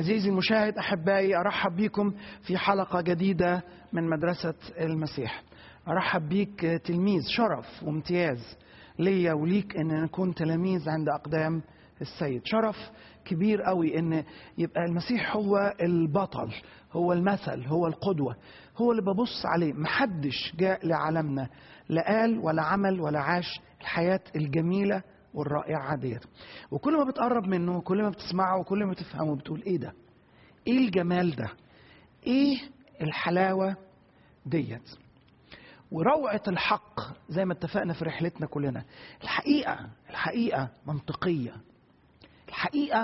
عزيزي المشاهد احبائي ارحب بكم في حلقه جديده من مدرسه المسيح ارحب بيك تلميذ شرف وامتياز ليا وليك ان نكون تلاميذ عند اقدام السيد شرف كبير قوي ان يبقى المسيح هو البطل هو المثل هو القدوه هو اللي ببص عليه محدش جاء لعالمنا لا قال ولا عمل ولا عاش الحياه الجميله والرائعه ديت وكل ما بتقرب منه وكل ما بتسمعه وكل ما بتفهمه بتقول ايه ده ايه الجمال ده ايه الحلاوه ديت وروعه الحق زي ما اتفقنا في رحلتنا كلنا الحقيقه الحقيقه منطقيه الحقيقه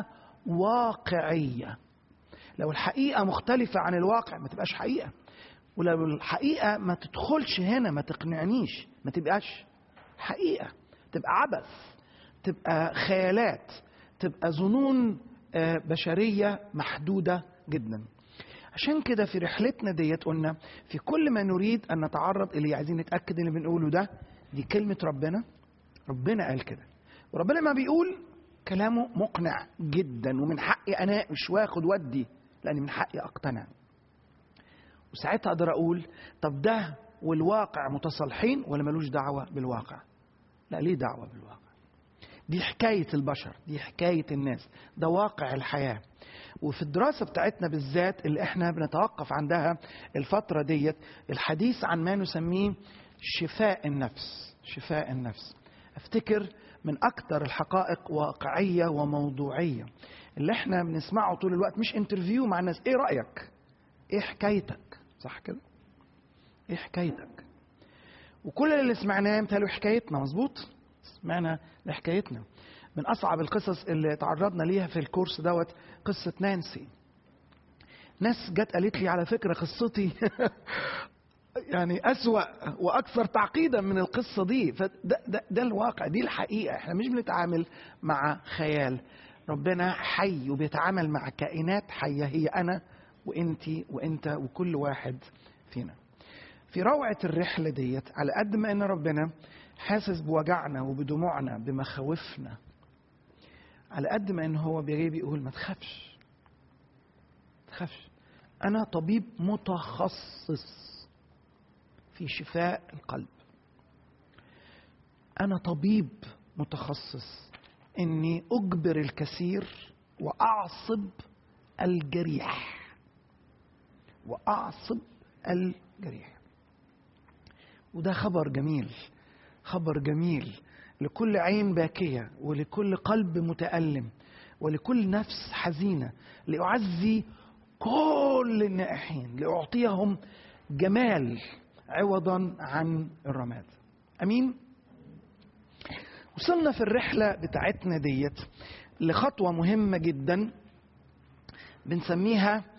واقعيه لو الحقيقه مختلفه عن الواقع ما تبقاش حقيقه ولو الحقيقه ما تدخلش هنا ما تقنعنيش ما تبقاش حقيقه تبقى عبث تبقى خيالات تبقى ظنون بشريه محدوده جدا عشان كده في رحلتنا ديت قلنا في كل ما نريد ان نتعرض اليه عايزين نتاكد اللي بنقوله ده دي كلمه ربنا ربنا قال كده وربنا ما بيقول كلامه مقنع جدا ومن حقي انا مش واخد ودي لان من حقي اقتنع وساعتها اقدر اقول طب ده والواقع متصالحين ولا ملوش دعوه بالواقع لا ليه دعوه بالواقع دي حكاية البشر دي حكاية الناس ده واقع الحياة وفي الدراسة بتاعتنا بالذات اللي احنا بنتوقف عندها الفترة ديت الحديث عن ما نسميه شفاء النفس شفاء النفس افتكر من اكتر الحقائق واقعية وموضوعية اللي احنا بنسمعه طول الوقت مش انترفيو مع الناس ايه رأيك ايه حكايتك صح كده ايه حكايتك وكل اللي سمعناه مثاله حكايتنا مظبوط سمعنا لحكايتنا من اصعب القصص اللي تعرضنا ليها في الكورس دوت قصه نانسي ناس جت قالت لي على فكره قصتي يعني أسوأ وأكثر تعقيدا من القصة دي فده ده, ده الواقع دي الحقيقة احنا مش بنتعامل مع خيال ربنا حي وبيتعامل مع كائنات حية هي أنا وأنتي وأنت وكل واحد فينا في روعة الرحلة ديت على قد ما أن ربنا حاسس بوجعنا وبدموعنا بمخاوفنا على قد ما ان هو بيجي بيقول ما تخافش ما تخافش انا طبيب متخصص في شفاء القلب انا طبيب متخصص اني اجبر الكثير واعصب الجريح واعصب الجريح وده خبر جميل خبر جميل لكل عين باكية ولكل قلب متألم ولكل نفس حزينة لأعزي كل النائحين لأعطيهم جمال عوضا عن الرماد أمين وصلنا في الرحلة بتاعتنا ديت لخطوة مهمة جدا بنسميها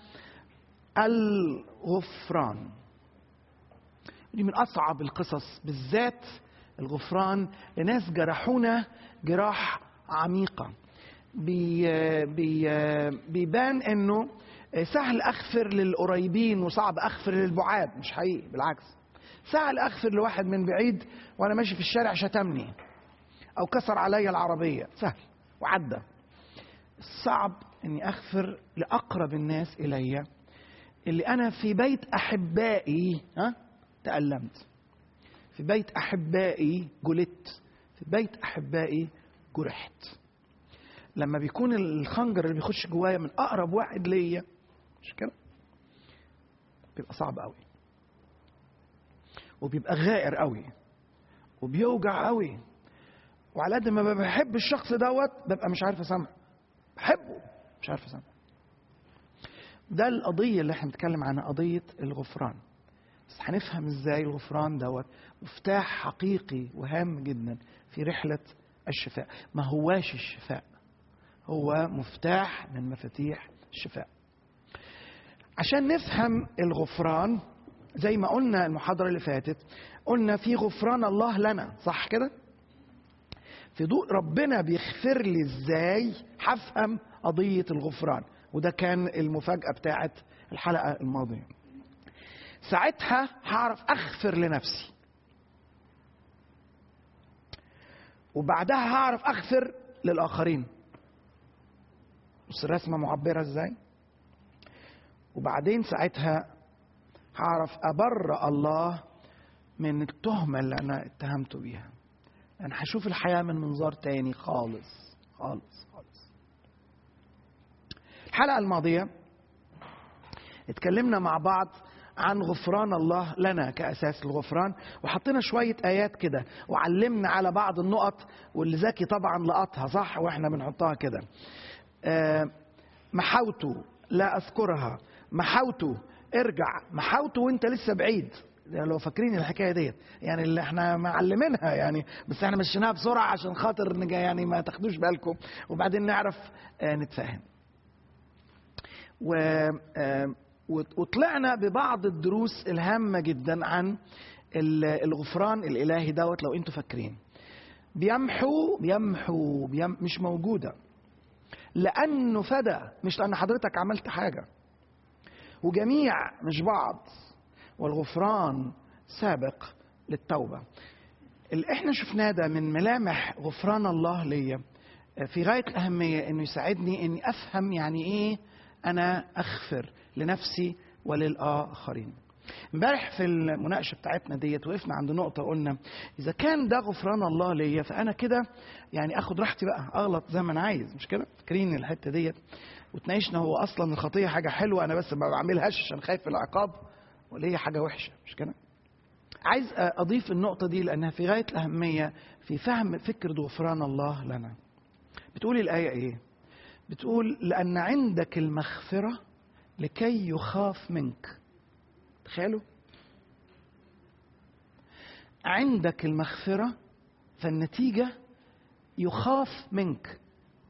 الغفران دي من أصعب القصص بالذات الغفران لناس جرحونا جراح عميقه بي بي بيبان انه سهل اغفر للقريبين وصعب اغفر للبعاد مش حقيقي بالعكس سهل اغفر لواحد من بعيد وانا ماشي في الشارع شتمني او كسر عليا العربيه سهل وعدى صعب اني اغفر لاقرب الناس الي اللي انا في بيت احبائي ها تالمت في بيت احبائي جلدت في بيت احبائي جرحت لما بيكون الخنجر اللي بيخش جوايا من اقرب واحد ليا مش كده بيبقى صعب قوي وبيبقى غائر قوي وبيوجع قوي وعلى قد ما بحب الشخص دوت ببقى مش عارف اسامحه بحبه مش عارف اسامحه ده القضيه اللي احنا بنتكلم عنها قضيه الغفران بس هنفهم ازاي الغفران دوت مفتاح حقيقي وهام جدا في رحلة الشفاء ما هواش الشفاء هو مفتاح من مفاتيح الشفاء عشان نفهم الغفران زي ما قلنا المحاضرة اللي فاتت قلنا في غفران الله لنا صح كده في ضوء ربنا بيغفر لي ازاي هفهم قضية الغفران وده كان المفاجأة بتاعت الحلقة الماضية ساعتها هعرف اغفر لنفسي وبعدها هعرف اغفر للاخرين بص الرسمه معبره ازاي وبعدين ساعتها هعرف ابرأ الله من التهمة اللي انا اتهمته بيها انا هشوف الحياة من منظار تاني خالص خالص خالص الحلقة الماضية اتكلمنا مع بعض عن غفران الله لنا كأساس الغفران وحطينا شوية آيات كده وعلمنا على بعض النقط واللي ذكي طبعا لقطها صح واحنا بنحطها كده آه محاوته لا أذكرها محاوته ارجع محاوته وانت لسه بعيد لو فاكرين الحكايه ديت يعني اللي احنا معلمينها يعني بس احنا مشيناها بسرعه عشان خاطر نجا يعني ما تاخدوش بالكم وبعدين نعرف اه نتفاهم و اه وطلعنا ببعض الدروس الهامة جدا عن الغفران الإلهي دوت لو أنتوا فاكرين بيمحو بيمحو بيم مش موجودة لأنه فدى مش لأن حضرتك عملت حاجة وجميع مش بعض والغفران سابق للتوبة اللي احنا شفناه ده من ملامح غفران الله ليا في غاية الأهمية إنه يساعدني إني أفهم يعني إيه أنا أغفر لنفسي وللآخرين امبارح في المناقشه بتاعتنا ديت وقفنا عند نقطه قلنا اذا كان ده غفران الله ليا فانا كده يعني اخد راحتي بقى اغلط زي ما انا عايز مش كده فاكرين الحته ديت وتناقشنا هو اصلا الخطيه حاجه حلوه انا بس ما بعملهاش عشان خايف من العقاب ولا هي حاجه وحشه مش كده عايز اضيف النقطه دي لانها في غايه الاهميه في فهم فكره غفران الله لنا بتقول الايه ايه بتقول لان عندك المغفره لكي يخاف منك تخيلوا عندك المغفرة فالنتيجة يخاف منك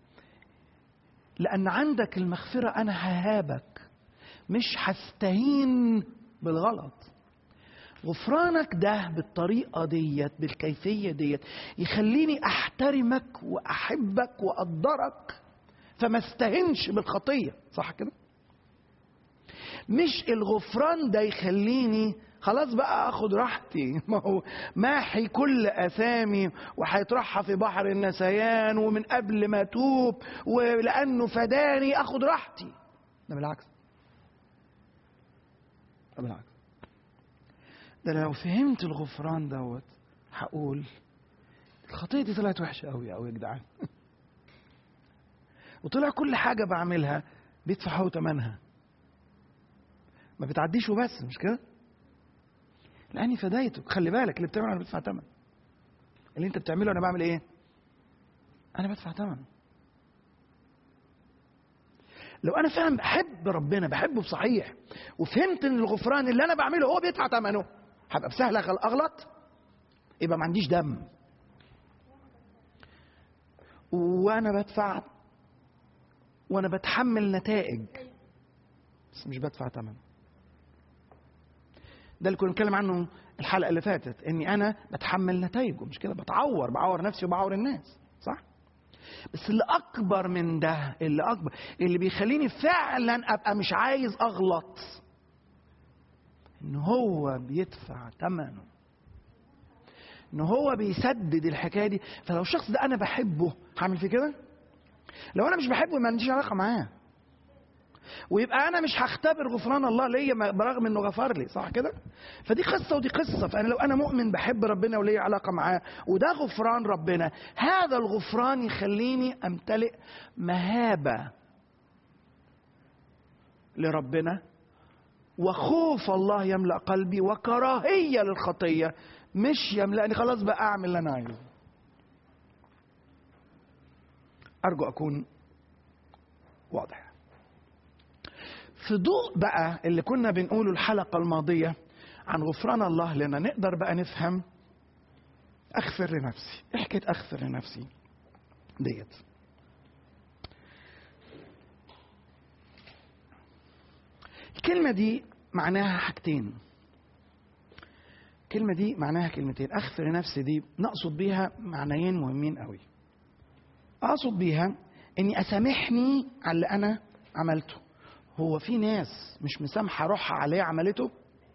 لأن عندك المغفرة أنا ههابك مش هستهين بالغلط غفرانك ده بالطريقة ديت بالكيفية ديت يخليني أحترمك وأحبك وأقدرك فما استهنش بالخطية صح كده؟ مش الغفران ده يخليني خلاص بقى اخد راحتي ما هو ماحي كل اثامي وهيطرحها في بحر النسيان ومن قبل ما اتوب ولانه فداني اخد راحتي ده بالعكس ده بالعكس ده لو فهمت الغفران دوت هقول الخطيه دي طلعت وحشه قوي قوي يا جدعان وطلع كل حاجه بعملها بيدفع هو ثمنها ما بتعديش وبس مش كده لاني فدايتك خلي بالك اللي بتعمله انا بدفع ثمن اللي انت بتعمله انا بعمل ايه انا بدفع ثمن لو انا فاهم بحب ربنا بحبه بصحيح وفهمت ان الغفران اللي انا بعمله هو بيدفع ثمنه هبقى بسهل اغلط يبقى ما عنديش دم وانا بدفع وانا بتحمل نتائج بس مش بدفع ثمن ده اللي كنا بنتكلم عنه الحلقه اللي فاتت اني انا بتحمل نتائجه مش كده بتعور بعور نفسي وبعور الناس صح بس اللي اكبر من ده اللي اكبر اللي بيخليني فعلا ابقى مش عايز اغلط ان هو بيدفع ثمنه ان هو بيسدد الحكايه دي فلو الشخص ده انا بحبه هعمل فيه كده لو انا مش بحبه ما عنديش علاقه معاه ويبقى انا مش هختبر غفران الله ليا برغم انه غفر لي صح كده فدي قصه ودي قصه فانا لو انا مؤمن بحب ربنا وليا علاقه معاه وده غفران ربنا هذا الغفران يخليني امتلئ مهابه لربنا وخوف الله يملا قلبي وكراهيه للخطيه مش يملأني خلاص بقى اعمل اللي انا عايزه ارجو اكون واضح في ضوء بقى اللي كنا بنقوله الحلقة الماضية عن غفران الله لنا نقدر بقى نفهم أغفر لنفسي إيه حكاية أغفر لنفسي ديت الكلمة دي معناها حاجتين الكلمة دي معناها كلمتين أغفر لنفسي دي نقصد بيها معنيين مهمين قوي أقصد بيها إني أسامحني على اللي أنا عملته هو في ناس مش مسامحه روحها عليه عملته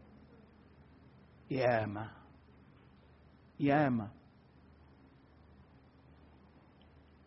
ياما ياما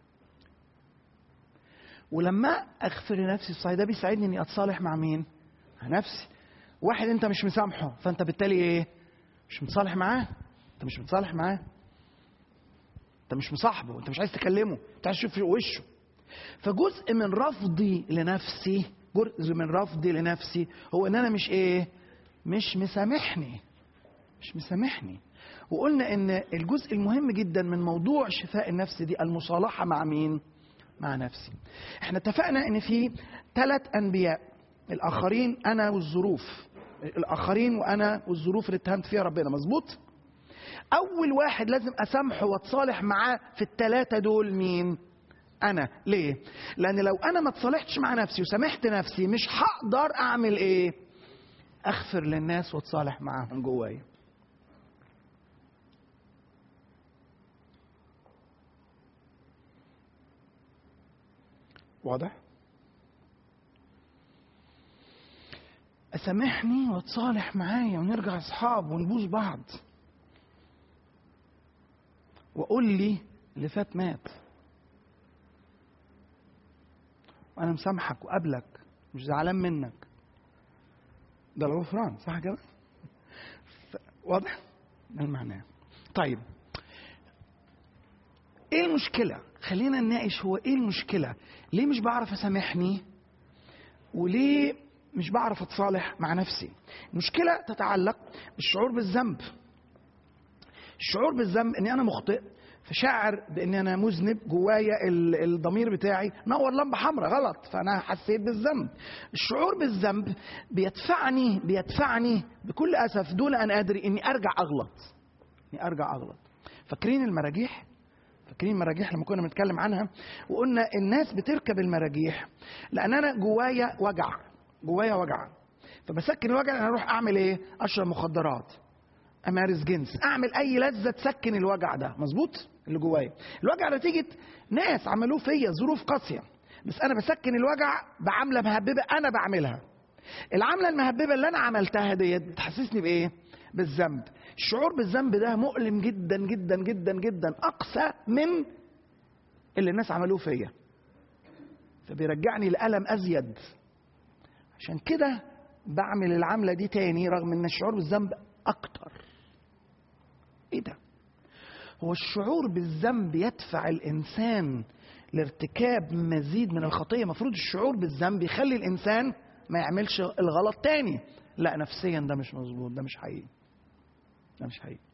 ولما اغفر لنفسي الصحيح ده بيساعدني اني اتصالح مع مين نفسي واحد انت مش مسامحه فانت بالتالي ايه مش متصالح معاه انت مش متصالح معاه انت مش مصاحبه انت مش عايز تكلمه انت عايز تشوف وشه فجزء من رفضي لنفسي جزء من رفضي لنفسي هو ان انا مش ايه مش مسامحني مش مسامحني وقلنا ان الجزء المهم جدا من موضوع شفاء النفس دي المصالحه مع مين مع نفسي احنا اتفقنا ان في ثلاث انبياء الاخرين انا والظروف الاخرين وانا والظروف اللي اتهمت فيها ربنا مظبوط اول واحد لازم اسامحه واتصالح معاه في الثلاثه دول مين انا ليه لان لو انا ما اتصالحتش مع نفسي وسامحت نفسي مش هقدر اعمل ايه اغفر للناس واتصالح معاهم جوايا واضح اسامحني واتصالح معايا ونرجع اصحاب ونبوس بعض وقول لي اللي فات مات وانا مسامحك وقابلك مش زعلان منك ده الغفران صح كده ف- واضح ده المعنى طيب ايه المشكله خلينا نناقش هو ايه المشكله ليه مش بعرف اسامحني وليه مش بعرف اتصالح مع نفسي المشكله تتعلق بالشعور بالذنب الشعور بالذنب اني انا مخطئ فشاعر بان انا مذنب جوايا ال- الضمير بتاعي نور لمبه حمراء غلط فانا حسيت بالذنب الشعور بالذنب بيدفعني بيدفعني بكل اسف دون ان ادري اني ارجع اغلط اني ارجع اغلط فاكرين المراجيح فاكرين المراجيح لما كنا بنتكلم عنها وقلنا الناس بتركب المراجيح لان انا جوايا وجع جوايا وجع فبسكن الوجع انا اروح اعمل ايه اشرب مخدرات امارس جنس اعمل اي لذه تسكن الوجع ده مظبوط اللي جوايا الوجع نتيجه ناس عملوه فيا ظروف قاسيه بس انا بسكن الوجع بعمله مهببه انا بعملها العمله المهببه اللي انا عملتها ديت بتحسسني بايه بالذنب الشعور بالذنب ده مؤلم جدا جدا جدا جدا اقسى من اللي الناس عملوه فيا فبيرجعني لألم أزيد عشان كده بعمل العملة دي تاني رغم ان الشعور بالذنب أكتر ايه ده هو الشعور بالذنب يدفع الإنسان لارتكاب مزيد من الخطية المفروض الشعور بالذنب يخلي الإنسان ما يعملش الغلط تاني لا نفسيا ده مش مظبوط ده مش حقيقي ده مش حقيقي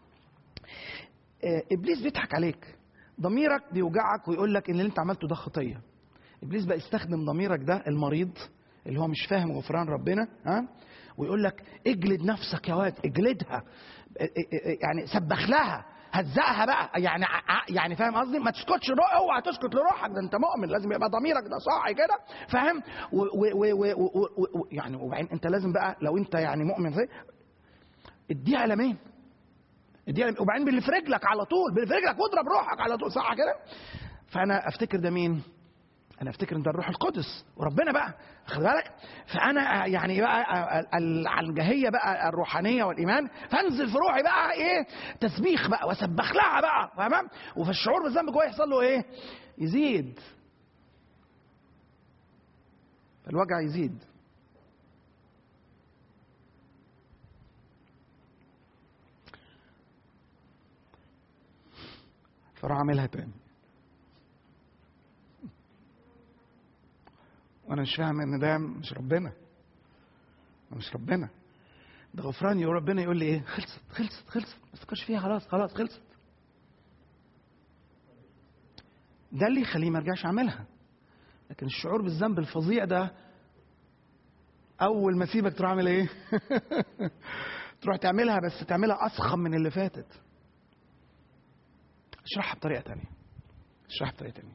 آه، ابليس بيضحك عليك ضميرك بيوجعك ويقول لك ان اللي انت عملته ده خطيه ابليس بقى يستخدم ضميرك ده المريض اللي هو مش فاهم غفران ربنا ها ويقول لك اجلد نفسك يا واد اجلدها آه، آه، آه، يعني سبخ لها هزقها بقى يعني ع- يعني فاهم قصدي ما تسكتش روح اوعى تسكت لروحك ده انت مؤمن لازم يبقى ضميرك ده صاحي كده فاهم و و و و و و يعني وبعدين انت لازم بقى لو انت يعني مؤمن زي اديها قلمين اديها وبعدين باللي في رجلك على طول باللي في رجلك واضرب روحك على طول صح كده فانا افتكر ده مين انا افتكر ان ده الروح القدس وربنا بقى خد بالك فانا يعني بقى ال- على الجهيه بقى الروحانيه والايمان فانزل في روحي بقى ايه تسبيخ بقى واسبخ لها بقى تمام وفي الشعور بالذنب جوايا يحصل له ايه يزيد الوجع يزيد فراح اعملها تاني وانا مش فاهم ان ده مش ربنا ده مش ربنا ده غفران يا ربنا يقول لي ايه خلصت خلصت خلصت ما تفكرش فيها خلاص خلاص خلصت ده اللي يخليه ما يرجعش يعملها لكن الشعور بالذنب الفظيع ده اول ما اسيبك تروح عامل ايه تروح تعملها بس تعملها اضخم من اللي فاتت اشرحها بطريقه تانية اشرحها بطريقه تانية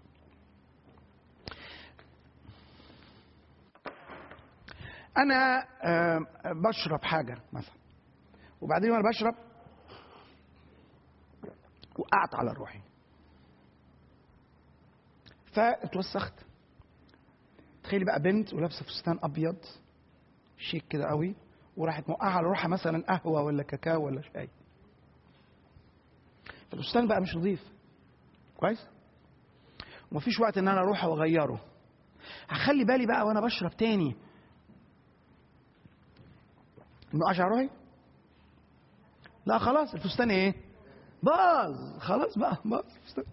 انا آه، بشرب حاجه مثلا وبعدين وانا بشرب وقعت على روحي فاتوسخت تخيلي بقى بنت ولابسه فستان ابيض شيك كده قوي وراحت موقعه على روحها مثلا قهوه ولا كاكاو ولا شاي فالفستان بقى مش نظيف كويس ومفيش وقت ان انا اروح واغيره هخلي بالي بقى وانا بشرب تاني نقعش على روحي لا خلاص الفستان ايه باظ خلاص بقى باظ الفستان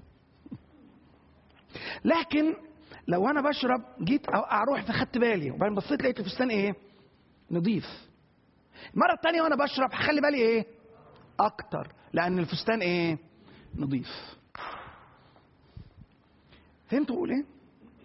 لكن لو انا بشرب جيت اروح فخدت بالي وبعدين بصيت لقيت الفستان ايه نضيف المره الثانيه وانا بشرب هخلي بالي ايه اكتر لان الفستان ايه نضيف فهمتوا اقول ايه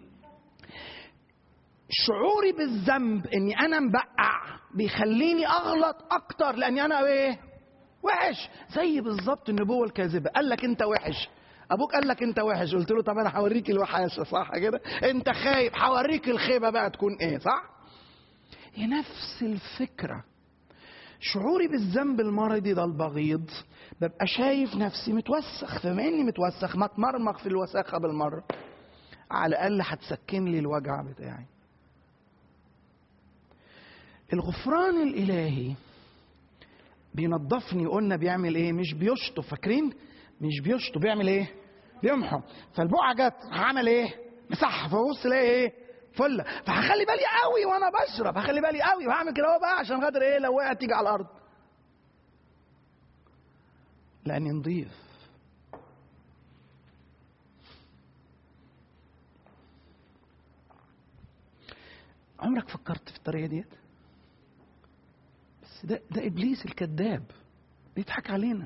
شعوري بالذنب اني انا مبقع بيخليني اغلط اكتر لاني انا ايه وحش زي بالظبط النبوه الكاذبه قال لك انت وحش ابوك قال لك انت وحش قلت له طب انا هوريك الوحاشه صح كده انت خايب هوريك الخيبه بقى تكون ايه صح هي نفس الفكره شعوري بالذنب المرضي ده البغيض ببقى شايف نفسي متوسخ فبما اني متوسخ ما اتمرمغ في الوساخه بالمره على الاقل هتسكن لي الوجع بتاعي الغفران الالهي بينظفني قلنا بيعمل ايه مش بيشطف فاكرين مش بيشطف بيعمل ايه بيمحو فالبقعه جت هعمل ايه مسحها فبص الاقي ايه فله فهخلي بالي قوي وانا بشرب هخلي بالي قوي وهعمل كده اهو بقى عشان خاطر ايه لو وقعت تيجي على الارض لاني نضيف عمرك فكرت في الطريقه ديت بس ده ده ابليس الكذاب بيضحك علينا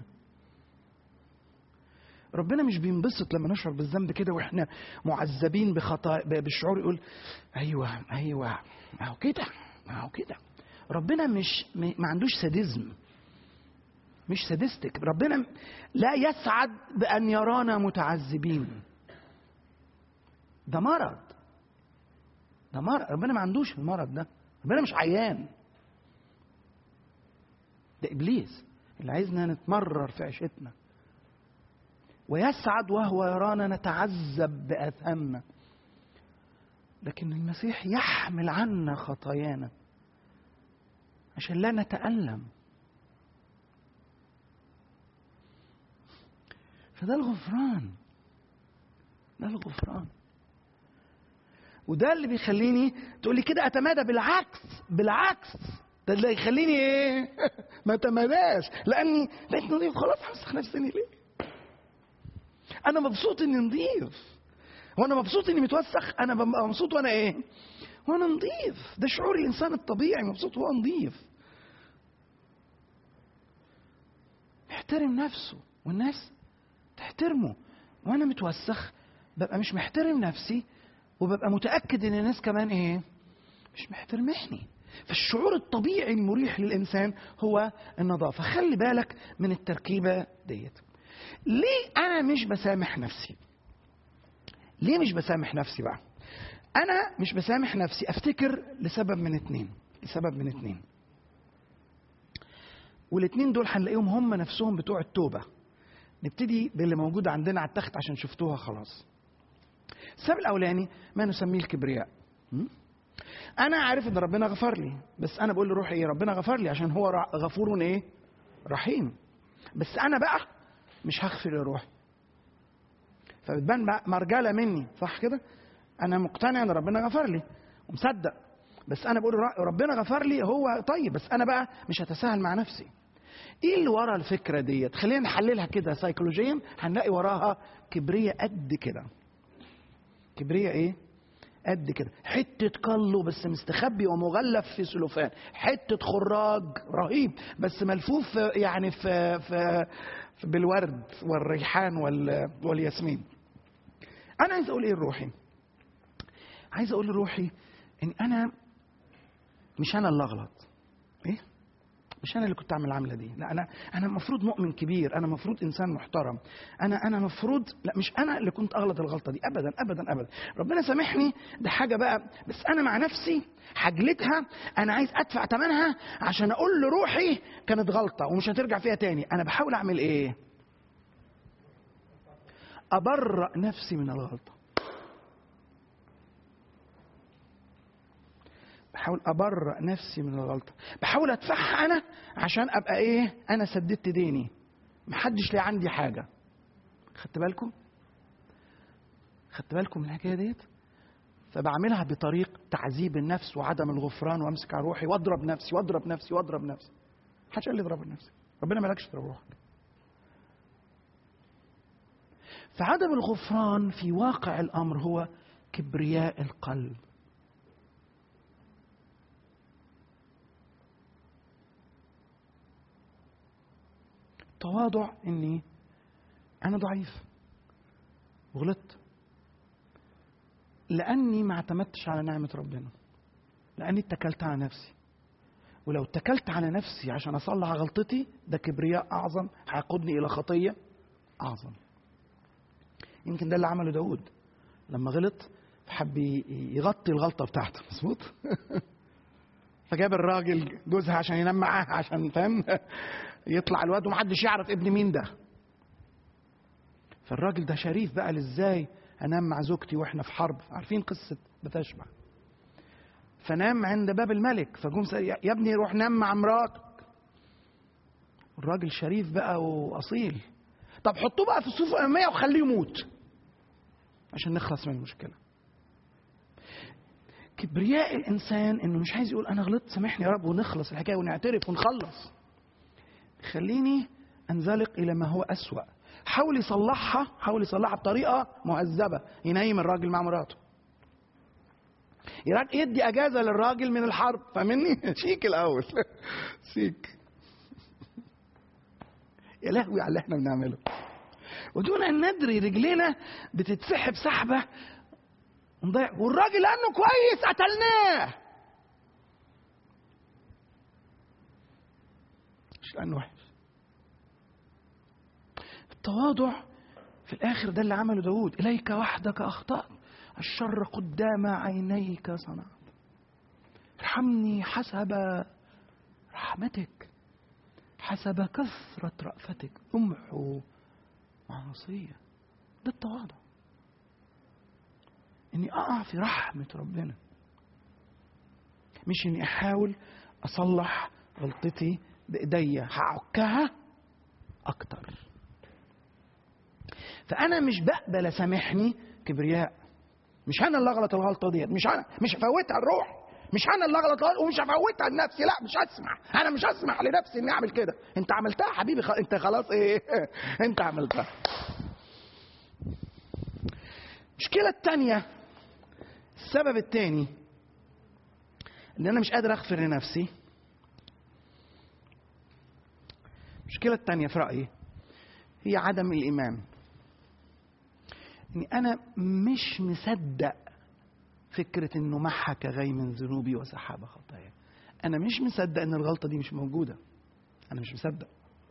ربنا مش بينبسط لما نشعر بالذنب كده واحنا معذبين بخطا بالشعور يقول ايوه ايوه اهو كده اهو كده ربنا مش ما عندوش ساديزم مش سادستك ربنا لا يسعد بان يرانا متعذبين ده مرض ده مرض ربنا ما عندوش المرض ده ربنا مش عيان ده ابليس اللي عايزنا نتمرر في عيشتنا ويسعد وهو يرانا نتعذب باثامنا لكن المسيح يحمل عنا خطايانا عشان لا نتالم فده الغفران ده الغفران وده اللي بيخليني تقول لي كده اتمادى بالعكس بالعكس ده اللي يخليني ايه ما اتماداش لاني لقيت نظيف خلاص همسخ نفسي ليه انا مبسوط اني نظيف وانا مبسوط اني متوسخ انا ببقى مبسوط وانا ايه وانا نظيف ده شعور الانسان الطبيعي مبسوط وهو نظيف يحترم نفسه والناس تحترمه وانا متوسخ ببقى مش محترم نفسي وببقى متاكد ان الناس كمان ايه مش محترمحني فالشعور الطبيعي المريح للانسان هو النظافه خلي بالك من التركيبه ديت ليه انا مش بسامح نفسي ليه مش بسامح نفسي بقى انا مش بسامح نفسي افتكر لسبب من اتنين لسبب من اتنين والاتنين دول هنلاقيهم هم نفسهم بتوع التوبه نبتدي باللي موجود عندنا على التخت عشان شفتوها خلاص السبب الاولاني ما نسميه الكبرياء انا عارف ان ربنا غفر لي بس انا بقول لروحي ايه ربنا غفر لي عشان هو غفور ايه رحيم بس انا بقى مش هغفر لروحي فبتبان مرجله مني صح كده انا مقتنع ان ربنا غفر لي ومصدق بس انا بقول ربنا غفر لي هو طيب بس انا بقى مش هتساهل مع نفسي ايه اللي ورا الفكره ديت خلينا نحللها كده سيكولوجيا هنلاقي وراها كبريه قد كده كبريه ايه قد كده حتة كله بس مستخبي ومغلف في سلوفان حتة خراج رهيب بس ملفوف يعني في, في, في بالورد والريحان وال والياسمين أنا عايز أقول إيه لروحي عايز أقول لروحي إن أنا مش أنا اللي أغلط إيه مش انا اللي كنت اعمل العمله دي لا انا انا المفروض مؤمن كبير انا المفروض انسان محترم انا انا المفروض لا مش انا اللي كنت اغلط الغلطه دي ابدا ابدا ابدا ربنا سامحني ده حاجه بقى بس انا مع نفسي حجلتها انا عايز ادفع ثمنها عشان اقول لروحي كانت غلطه ومش هترجع فيها تاني انا بحاول اعمل ايه ابرأ نفسي من الغلطه بحاول ابرأ نفسي من الغلطه بحاول ادفعها انا عشان ابقى ايه انا سددت ديني محدش ليه عندي حاجه خدت بالكم خدت بالكم من الحكايه ديت فبعملها بطريق تعذيب النفس وعدم الغفران وامسك على روحي واضرب نفسي واضرب نفسي واضرب نفسي محدش قال لي اضرب نفسك ربنا مالكش تضرب روحك فعدم الغفران في واقع الامر هو كبرياء القلب تواضع اني انا ضعيف وغلطت لاني ما اعتمدتش على نعمه ربنا لاني اتكلت على نفسي ولو اتكلت على نفسي عشان اصلح غلطتي ده كبرياء اعظم هيقودني الى خطيه اعظم يمكن ده اللي عمله داود لما غلط حب يغطي الغلطه بتاعته مظبوط فجاب الراجل جوزها عشان ينام معاها عشان فاهم يطلع الواد ومحدش يعرف ابن مين ده فالراجل ده شريف بقى ازاي انام مع زوجتي واحنا في حرب عارفين قصه بتشبع فنام عند باب الملك فجم يا ابني روح نام مع مراتك الراجل شريف بقى واصيل طب حطوه بقى في الصفوف الاماميه وخليه يموت عشان نخلص من المشكله كبرياء الانسان انه مش عايز يقول انا غلطت سامحني يا رب ونخلص الحكايه ونعترف ونخلص خليني انزلق الى ما هو اسوا حاول يصلحها حاول يصلحها بطريقه مهذبه ينيم الراجل مع مراته يدي اجازه للراجل من الحرب فاهمني شيك الاول شيك يا لهوي على اللي احنا بنعمله ودون ان ندري رجلينا بتتسحب سحبه نضيع والراجل لانه كويس قتلناه مش لانه وحش التواضع في الاخر ده اللي عمله داود اليك وحدك اخطات الشر قدام عينيك صنعت ارحمني حسب رحمتك حسب كثرة رأفتك امحو معصية ده التواضع اني اقع في رحمة ربنا مش اني احاول اصلح غلطتي بايديا هعكها اكتر فانا مش بقبل اسامحني كبرياء مش انا اللي اغلط الغلطه ديت مش انا مش هفوتها الروح مش انا اللي اغلط ومش هفوتها لنفسي لا مش هسمح انا مش هسمح لنفسي اني اعمل كده انت عملتها يا حبيبي خ... انت خلاص ايه انت عملتها المشكله الثانيه السبب الثاني ان انا مش قادر اغفر لنفسي المشكله الثانيه في رايي هي عدم الايمان اني انا مش مصدق فكره انه محك غي من ذنوبي وسحاب خطايا انا مش مصدق ان الغلطه دي مش موجوده انا مش مصدق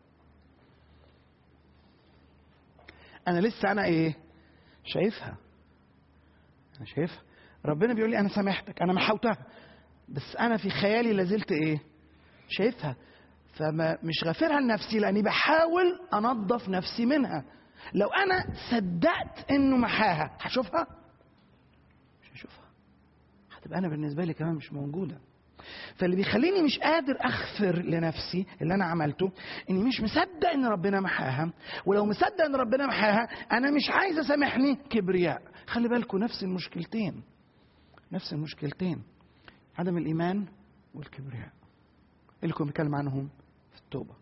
انا لسه انا ايه شايفها انا شايفها ربنا بيقول لي انا سامحتك انا محوتها بس انا في خيالي لازلت ايه شايفها فما مش غافرها لنفسي لاني بحاول انظف نفسي منها لو انا صدقت انه محاها هشوفها مش هشوفها هتبقى انا بالنسبه لي كمان مش موجوده فاللي بيخليني مش قادر اغفر لنفسي اللي انا عملته اني مش مصدق ان ربنا محاها ولو مصدق ان ربنا محاها انا مش عايز اسامحني كبرياء خلي بالكم نفس المشكلتين نفس المشكلتين عدم الايمان والكبرياء اللي كنا بنتكلم عنهم في التوبه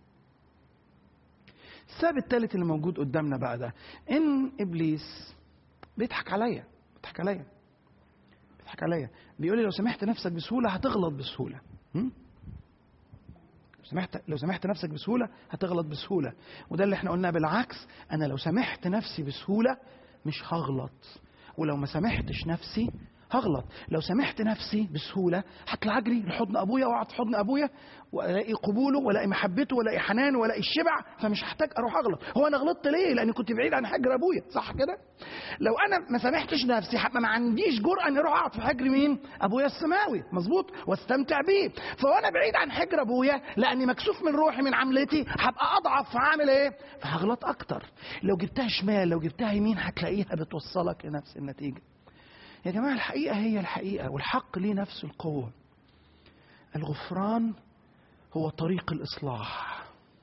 السبب الثالث اللي موجود قدامنا بقى ده ان ابليس بيضحك عليا بيضحك عليا بيضحك عليا بيقول لي لو سمحت نفسك بسهوله هتغلط بسهوله م? لو سمحت لو سمحت نفسك بسهوله هتغلط بسهوله وده اللي احنا قلناه بالعكس انا لو سمحت نفسي بسهوله مش هغلط ولو ما سامحتش نفسي هغلط لو سامحت نفسي بسهولة هطلع أجري لحضن أبويا وأقعد في حضن أبويا وألاقي قبوله وألاقي محبته وألاقي حنانه وألاقي الشبع فمش هحتاج أروح أغلط هو أنا غلطت ليه؟ لأني كنت بعيد عن حجر أبويا صح كده؟ لو أنا ما سامحتش نفسي ما عنديش جرأة إني أروح أقعد في حجر مين؟ أبويا السماوي مظبوط واستمتع بيه فوأنا بعيد عن حجر أبويا لأني مكسوف من روحي من عملتي هبقى أضعف فهعمل إيه؟ فهغلط أكتر لو جبتها شمال لو جبتها يمين هتلاقيها بتوصلك لنفس النتيجة يا جماعة الحقيقة هي الحقيقة والحق ليه نفس القوة الغفران هو طريق الإصلاح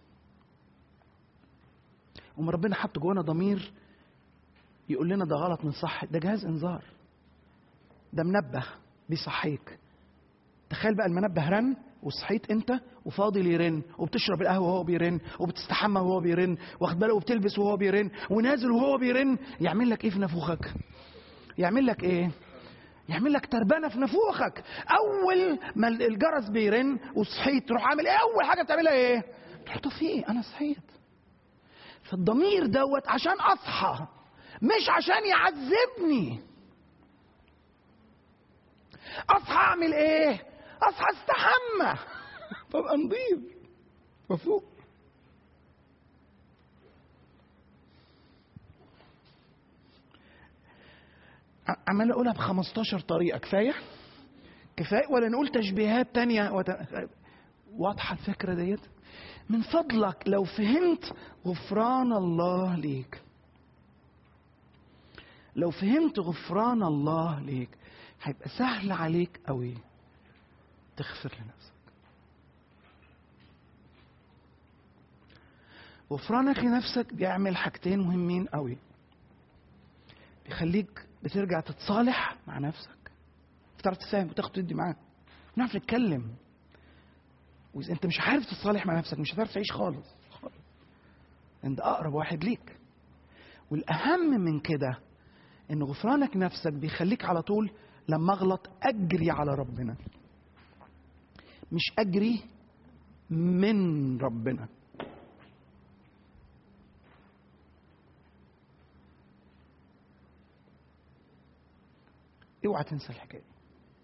وما ربنا حط جوانا ضمير يقول لنا ده غلط من صح ده جهاز انذار ده منبه بيصحيك تخيل بقى المنبه رن وصحيت انت وفاضل يرن وبتشرب القهوه وهو بيرن وبتستحمى وهو بيرن واخد بالك وبتلبس وهو بيرن ونازل وهو بيرن يعمل لك ايه في نافوخك يعمل لك ايه يعمل لك تربانه في نافوخك اول ما الجرس بيرن وصحيت تروح عامل ايه اول حاجه بتعملها ايه تحطه فيه انا صحيت فالضمير دوت عشان اصحى مش عشان يعذبني اصحى اعمل ايه اصحى استحمى فابقى نضيف مفهوم عمال اقولها ب 15 طريقه كفايه كفايه ولا نقول تشبيهات تانية وت... واضحه الفكره ديت من فضلك لو فهمت غفران الله ليك لو فهمت غفران الله ليك هيبقى سهل عليك قوي تغفر لنفسك غفرانك لنفسك بيعمل حاجتين مهمين قوي بيخليك بترجع تتصالح مع نفسك بتعرف تفهم وتاخد تدي معاه نعرف نتكلم واذا انت مش عارف تتصالح مع نفسك مش هتعرف تعيش خالص خالص انت اقرب واحد ليك والاهم من كده ان غفرانك نفسك بيخليك على طول لما اغلط اجري على ربنا مش اجري من ربنا اوعى تنسى الحكايه دي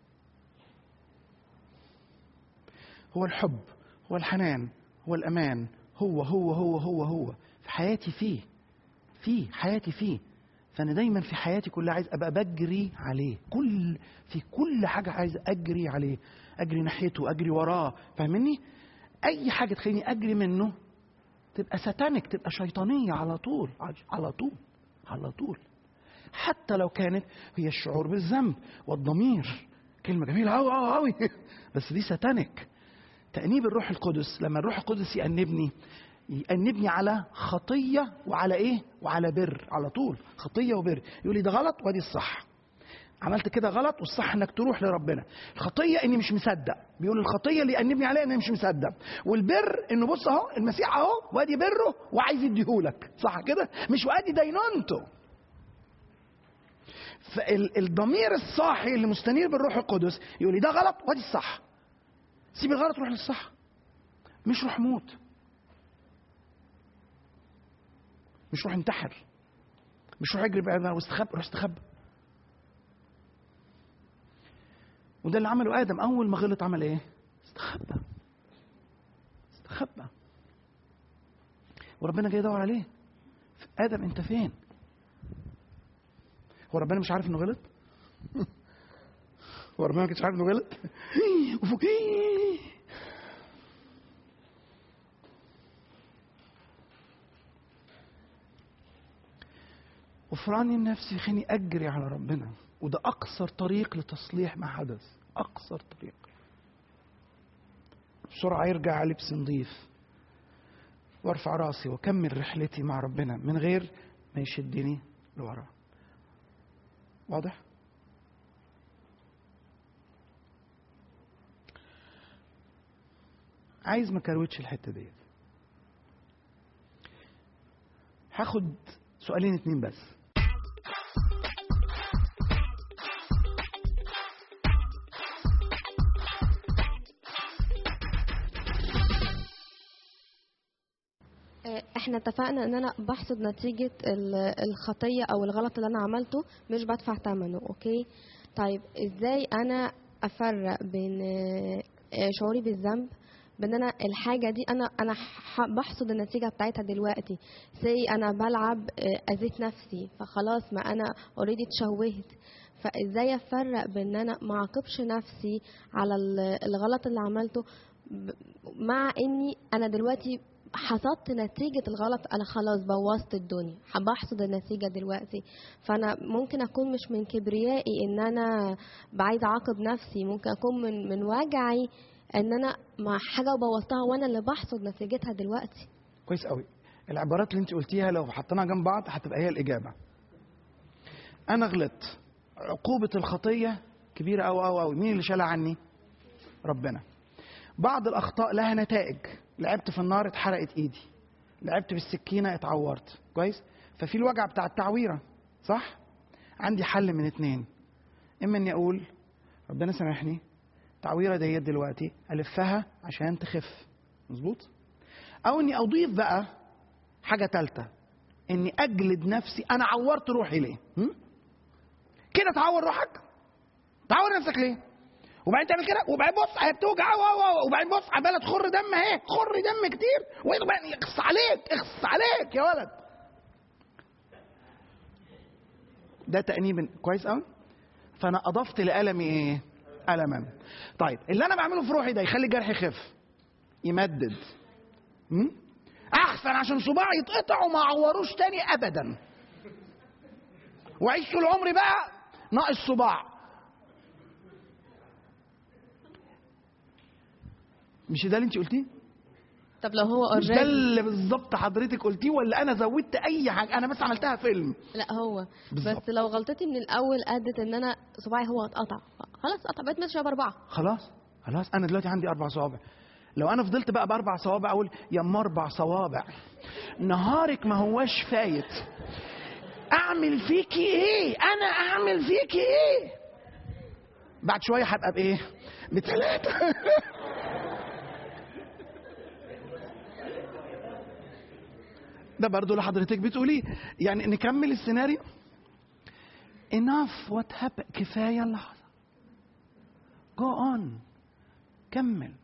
هو الحب هو الحنان هو الامان هو هو هو هو هو في حياتي فيه فيه حياتي فيه فانا دايما في حياتي كلها عايز ابقى بجري عليه كل في كل حاجه عايز اجري عليه اجري ناحيته اجري وراه فاهمني اي حاجه تخليني اجري منه تبقى ساتانك تبقى شيطانيه على طول على طول على طول حتى لو كانت هي الشعور بالذنب والضمير كلمه جميله قوي قوي قوي بس دي ساتانك تأنيب الروح القدس لما الروح القدس يأنبني يأنبني على خطية وعلى إيه؟ وعلى بر على طول خطية وبر يقول لي ده غلط وادي الصح عملت كده غلط والصح انك تروح لربنا الخطيه اني مش مصدق بيقول الخطيه اللي يأنبني عليها اني مش مصدق والبر انه بص اهو المسيح اهو وادي بره وعايز يديهولك صح كده مش وادي دينونته فالضمير الصاحي اللي مستنير بالروح القدس يقول لي ده غلط وادي الصح سيب الغلط روح للصح مش روح موت مش روح انتحر مش روح اجري بعد واستخبى روح استخبى وده اللي عمله ادم اول ما غلط عمل ايه استخبى استخبى وربنا جاي يدور عليه ادم انت فين هو ربنا مش عارف انه غلط هو ربنا ما كانش عارف انه غلط وفوق غفراني النفسي يخليني اجري على ربنا وده اقصر طريق لتصليح ما حدث اقصر طريق بسرعه يرجع لبس نظيف وارفع راسي واكمل رحلتي مع ربنا من غير ما يشدني لورا واضح عايز ما كروتش الحته ديت هاخد سؤالين اتنين بس احنا اتفقنا ان انا بحصد نتيجة الخطية او الغلط اللي انا عملته مش بدفع ثمنه اوكي طيب ازاي انا افرق بين شعوري بالذنب بان انا الحاجه دي انا انا بحصد النتيجه بتاعتها دلوقتي سي انا بلعب اذيت نفسي فخلاص ما انا اوريدي اتشوهت فازاي افرق بان انا ما اعاقبش نفسي على الغلط اللي عملته مع اني انا دلوقتي حصدت نتيجة الغلط أنا خلاص بوظت الدنيا بحصد النتيجة دلوقتي فأنا ممكن أكون مش من كبريائي إن أنا بعايزة أعاقب نفسي ممكن أكون من من وجعي ان انا مع حاجه وبوظتها وانا اللي بحصد نتيجتها دلوقتي كويس قوي العبارات اللي انت قلتيها لو حطيناها جنب بعض هتبقى هي الاجابه انا غلطت عقوبه الخطيه كبيره قوي قوي قوي مين اللي شالها عني ربنا بعض الاخطاء لها نتائج لعبت في النار اتحرقت ايدي لعبت بالسكينه اتعورت كويس ففي الوجع بتاع التعويره صح عندي حل من اتنين اما اني اقول ربنا سامحني التعويره ديت دلوقتي الفها عشان تخف مظبوط او اني اضيف بقى حاجه ثالثه اني اجلد نفسي انا عورت روحي ليه هم؟ كده تعور روحك تعور نفسك ليه وبعدين تعمل كده وبعدين بص هي بتوجع أوي أوي أوي. وبعدين بص عماله تخر دم اهي خر دم كتير وبعدين اخص عليك اخص عليك يا ولد ده تأنيب كويس قوي فانا اضفت لألمي ايه ألما طيب اللي انا بعمله في روحي ده يخلي الجرح يخف يمدد م? احسن عشان صباعي يتقطع وما اعوروش تاني ابدا واعيش طول عمري بقى ناقص صباع مش ده اللي انت قلتيه طب لو هو مش ده اوريدي اللي بالظبط حضرتك قلتيه ولا انا زودت اي حاجه انا بس عملتها فيلم لا هو بالظبط. بس لو غلطتي من الاول ادت ان انا صباعي هو اتقطع خلاص قطع بقيت ماشيه باربعه خلاص خلاص انا دلوقتي عندي اربع صوابع لو انا فضلت بقى باربع صوابع اقول يا ام اربع صوابع نهارك ما هواش فايت اعمل فيكي ايه انا اعمل فيكي ايه بعد شويه هبقى بايه بثلاثه ده برضو اللي حضرتك بتقوليه يعني نكمل السيناريو enough what happened كفايه اللي حصل go on كمل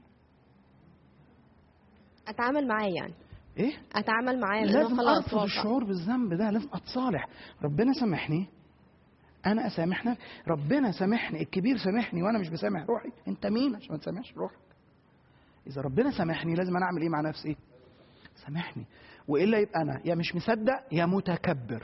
اتعامل معاه يعني ايه اتعامل معاه لانه لازم خلاص ارفض واقع. الشعور بالذنب ده لازم اتصالح ربنا سامحني انا اسامحنا ربنا سامحني الكبير سامحني وانا مش بسامح روحي انت مين عشان ما تسامحش روحك اذا ربنا سامحني لازم انا اعمل ايه مع نفسي سامحني والا يبقى انا يا مش مصدق يا متكبر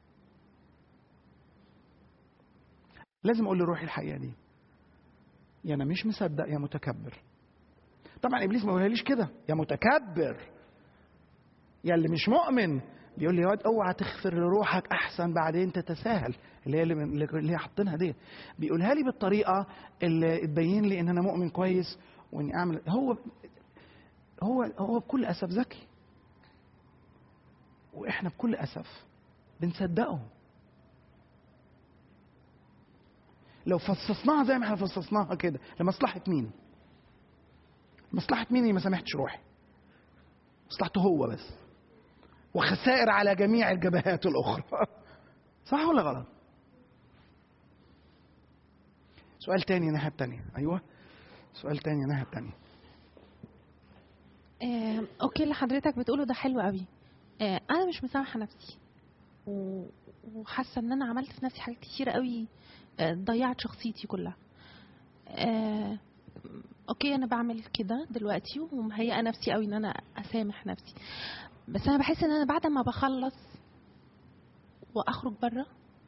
لازم اقول لروحي الحقيقه دي يا انا مش مصدق يا متكبر طبعا ابليس ما يقولهاليش كده يا متكبر يا اللي مش مؤمن بيقول لي يا واد اوعى تغفر لروحك احسن بعدين تتساهل اللي هي اللي, من اللي هي حاطينها دي بيقولها لي بالطريقه اللي تبين لي ان انا مؤمن كويس واني اعمل هو هو هو بكل اسف ذكي واحنا بكل اسف بنصدقه لو فصصناها زي ما احنا فصصناها كده لمصلحه مين مصلحه مين اللي ما سامحتش روحي مصلحته هو بس وخسائر على جميع الجبهات الاخرى صح ولا غلط سؤال تاني الناحيه التانيه ايوه سؤال تاني الناحيه التانيه آه، اوكي اللي حضرتك بتقوله ده حلو قوي آه، انا مش مسامحه نفسي و- وحاسه ان انا عملت في نفسي حاجات كتيره قوي آه، ضيعت شخصيتي كلها آه، اوكي انا بعمل كده دلوقتي ومهيئه نفسي قوي ان انا اسامح نفسي بس انا بحس ان انا بعد ما بخلص واخرج بره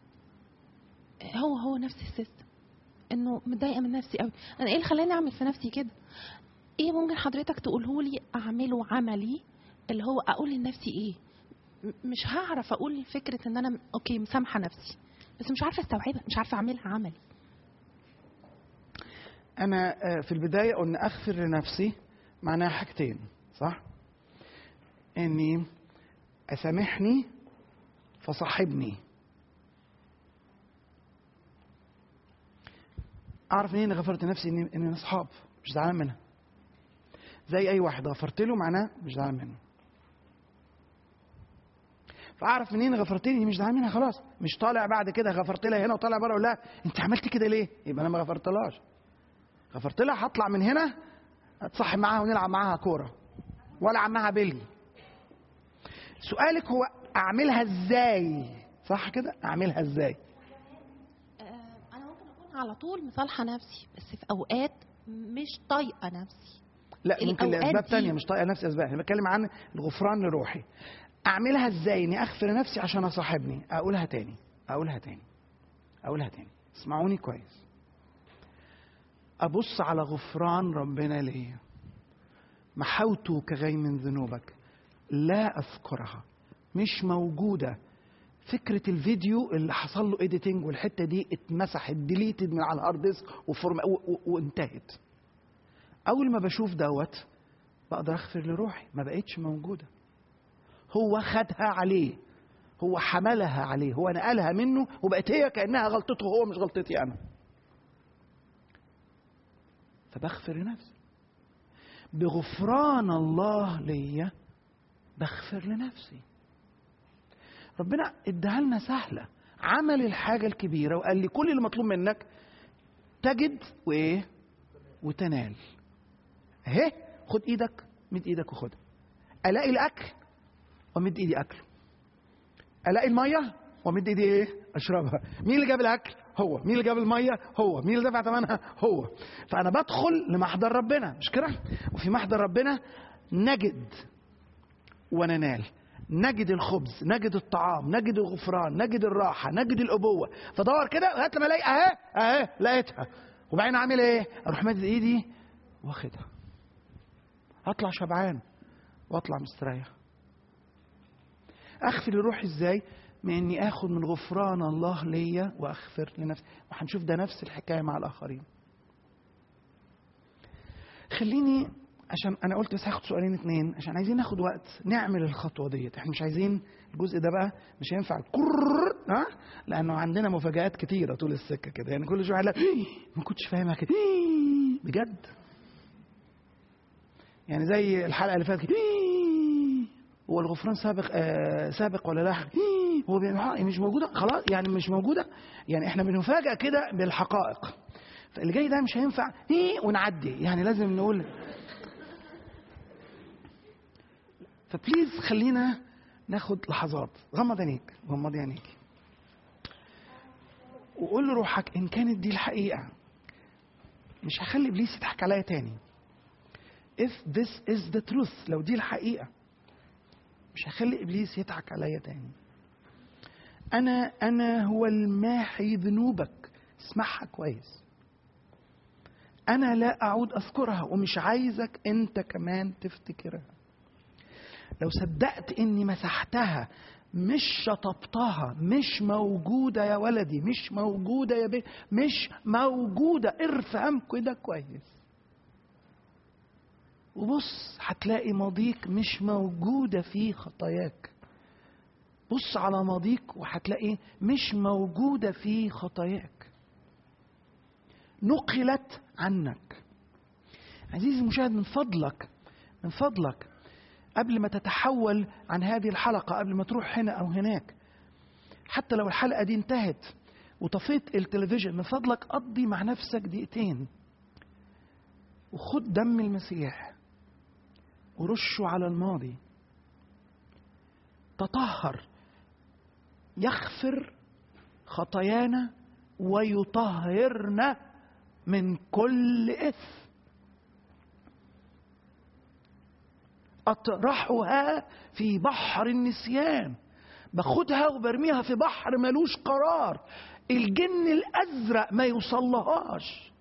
هو هو نفس السيستم انه متضايقه من نفسي قوي انا ايه اللي خلاني اعمل في نفسي كده ايه ممكن حضرتك تقوله لي اعمله عملي اللي هو اقول لنفسي ايه م- مش هعرف اقول فكره ان انا م- اوكي مسامحه نفسي بس مش عارفه استوعبها مش عارفه اعملها عملي انا آه، في البدايه قلنا اغفر لنفسي معناها حاجتين صح اني اسامحني فصاحبني اعرف منين إني غفرت نفسي اني اني اصحاب مش زعلان منها زي اي واحد غفرت له معناه مش زعلان منه فاعرف منين غفرت لي مش زعلان منها خلاص مش طالع بعد كده غفرت لها هنا وطالع بره اقول لها انت عملت كده ليه يبقى انا ما غفرتلهاش غفرت لها هطلع من هنا اتصاحب معاها ونلعب معاها كوره والعب معاها بيلي سؤالك هو اعملها ازاي صح كده اعملها ازاي آه، انا ممكن اكون على طول مصالحه نفسي بس في اوقات مش طايقه نفسي لا ممكن الأوقات لاسباب دي- تانية مش طايقه نفسي اسباب انا بتكلم عن الغفران لروحي اعملها ازاي اني اغفر نفسي عشان اصاحبني اقولها تاني اقولها تاني اقولها تاني اسمعوني كويس ابص على غفران ربنا ليا محوت كغيم من ذنوبك لا اذكرها مش موجوده فكره الفيديو اللي حصل له اديتنج والحته دي اتمسحت ديليتد من على الهارد ديسك وفورم و- و- وانتهت اول ما بشوف دوت بقدر اغفر لروحي ما بقتش موجوده هو خدها عليه هو حملها عليه هو نقلها منه وبقت هي كانها غلطته هو مش غلطتي انا فبغفر لنفسي بغفران الله ليا بغفر لنفسي ربنا اداها لنا سهله عمل الحاجه الكبيره وقال لي كل اللي مطلوب منك تجد وايه وتنال اهي خد ايدك مد ايدك وخدها الاقي الاكل ومد ايدي اكله الاقي الميه ومد ايدي ايه اشربها مين اللي جاب الاكل هو مين اللي جاب الميه هو مين اللي دفع ثمنها هو فانا بدخل لمحضر ربنا مش كده وفي محضر ربنا نجد وننال نجد الخبز نجد الطعام نجد الغفران نجد الراحه نجد الابوه فدور كده لغايه لما الاقي اهي اهي لقيتها وبعدين اعمل ايه اروح مادد ايدي واخدها اطلع شبعان واطلع مستريح اغفر لروحي ازاي من اني اخد من غفران الله ليا واغفر لنفسي وهنشوف ده نفس الحكايه مع الاخرين خليني عشان انا قلت بس هاخد سؤالين اتنين عشان عايزين ناخد وقت نعمل الخطوه ديت احنا مش عايزين الجزء ده بقى مش هينفع كرر ها لانه عندنا مفاجآت كتيره طول السكه كده يعني كل شويه لا ما كنتش فاهمها كده بجد يعني زي الحلقه اللي فاتت كده هو الغفران سابق آه سابق ولا لاحق هو بي- مش موجوده خلاص يعني مش موجوده يعني احنا بنفاجئ كده بالحقائق فاللي جاي ده مش هينفع إيه ونعدي يعني لازم نقول فبليز خلينا ناخد لحظات غمض عينيك غمض عينيك وقول لروحك ان كانت دي الحقيقه مش هخلي ابليس يضحك عليا تاني if this is the truth لو دي الحقيقه مش هخلي ابليس يضحك عليا تاني انا انا هو الماحي ذنوبك اسمعها كويس انا لا اعود اذكرها ومش عايزك انت كمان تفتكرها لو صدقت اني مسحتها مش شطبتها مش موجودة يا ولدي مش موجودة يا بيه مش موجودة ارفهم كده كويس وبص هتلاقي ماضيك مش موجودة فيه خطاياك بص على ماضيك وهتلاقي مش موجودة فيه خطاياك نقلت عنك عزيزي المشاهد من فضلك من فضلك قبل ما تتحول عن هذه الحلقة قبل ما تروح هنا أو هناك حتى لو الحلقة دي انتهت وطفيت التلفزيون من فضلك قضي مع نفسك دقيقتين وخد دم المسيح ورشه على الماضي تطهر يغفر خطايانا ويطهرنا من كل إثم أطرحها في بحر النسيان باخدها وبرميها في بحر ملوش قرار الجن الأزرق ما يوصلهاش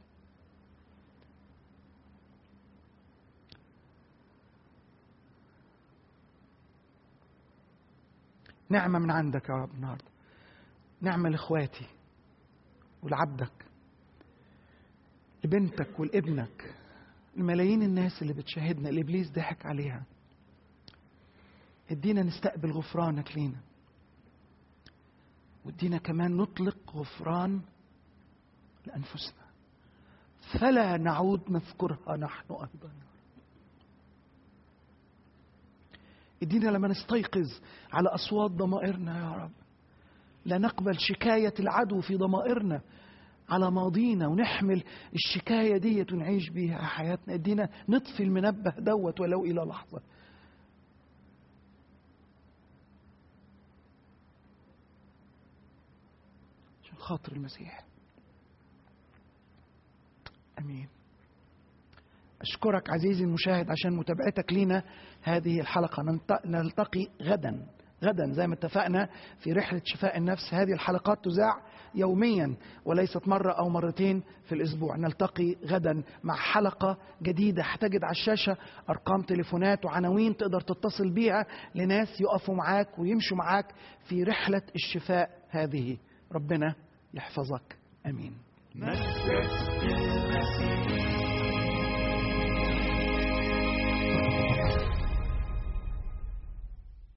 نعمة من عندك يا رب النهاردة نعمة لإخواتي ولعبدك لبنتك ولابنك الملايين الناس اللي بتشاهدنا اللي ابليس ضحك عليها ادينا نستقبل غفرانك لينا وادينا كمان نطلق غفران لانفسنا فلا نعود نذكرها نحن ايضا ادينا لما نستيقظ على اصوات ضمائرنا يا رب لا نقبل شكايه العدو في ضمائرنا على ماضينا ونحمل الشكايه ديت ونعيش بيها حياتنا ادينا نطفي المنبه دوت ولو الى لحظه عشان خاطر المسيح امين اشكرك عزيزي المشاهد عشان متابعتك لينا هذه الحلقه نلت- نلتقي غدا غدا زي ما اتفقنا في رحله شفاء النفس هذه الحلقات تذاع يوميا وليست مره او مرتين في الاسبوع نلتقي غدا مع حلقه جديده هتجد على الشاشه ارقام تليفونات وعناوين تقدر تتصل بيها لناس يقفوا معاك ويمشوا معاك في رحله الشفاء هذه ربنا يحفظك امين مسجد